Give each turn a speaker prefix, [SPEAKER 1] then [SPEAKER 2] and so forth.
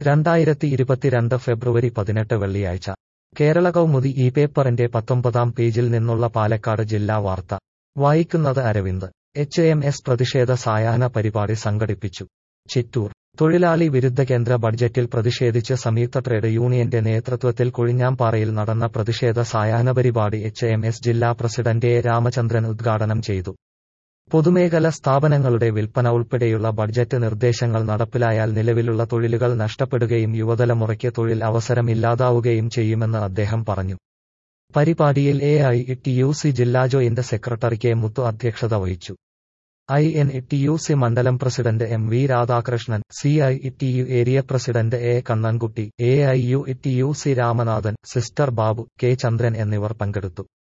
[SPEAKER 1] രണ്ടായിരത്തി ഇരുപത്തിരണ്ട് ഫെബ്രുവരി പതിനെട്ട് വെള്ളിയാഴ്ച കേരള കൗമുദി ഈ പേപ്പറിന്റെ പത്തൊമ്പതാം പേജിൽ നിന്നുള്ള പാലക്കാട് ജില്ലാ വാർത്ത വായിക്കുന്നത് അരവിന്ദ് എച്ച് എം എസ് പ്രതിഷേധ സായാഹ്ന പരിപാടി സംഘടിപ്പിച്ചു ചിറ്റൂർ തൊഴിലാളി വിരുദ്ധ കേന്ദ്ര ബഡ്ജറ്റിൽ പ്രതിഷേധിച്ച് സംയുക്ത ട്രേഡ് യൂണിയന്റെ നേതൃത്വത്തിൽ കൊഴിഞ്ഞാമ്പാറയിൽ നടന്ന പ്രതിഷേധ സായാഹ്ന പരിപാടി എച്ച് എം എസ് ജില്ലാ പ്രസിഡന്റ് എ രാമചന്ദ്രൻ ഉദ്ഘാടനം ചെയ്തു പൊതുമേഖല സ്ഥാപനങ്ങളുടെ വിൽപ്പന ഉൾപ്പെടെയുള്ള ബഡ്ജറ്റ് നിർദ്ദേശങ്ങൾ നടപ്പിലായാൽ നിലവിലുള്ള തൊഴിലുകൾ നഷ്ടപ്പെടുകയും യുവതലമുറയ്ക്ക് തൊഴിൽ അവസരം ഇല്ലാതാവുകയും ചെയ്യുമെന്ന് അദ്ദേഹം പറഞ്ഞു പരിപാടിയിൽ A I T U C ജില്ലാ ജോയിന്റ് സെക്രട്ടറി കെ മുത്തു അധ്യക്ഷത വഹിച്ചു I N T U C മണ്ഡലം president M V Radhakrishnan C I T U area president A Kannankutty A I U T U C Ramanathan sister Babu K Chandran എന്നിവർ പങ്കെടുത്തു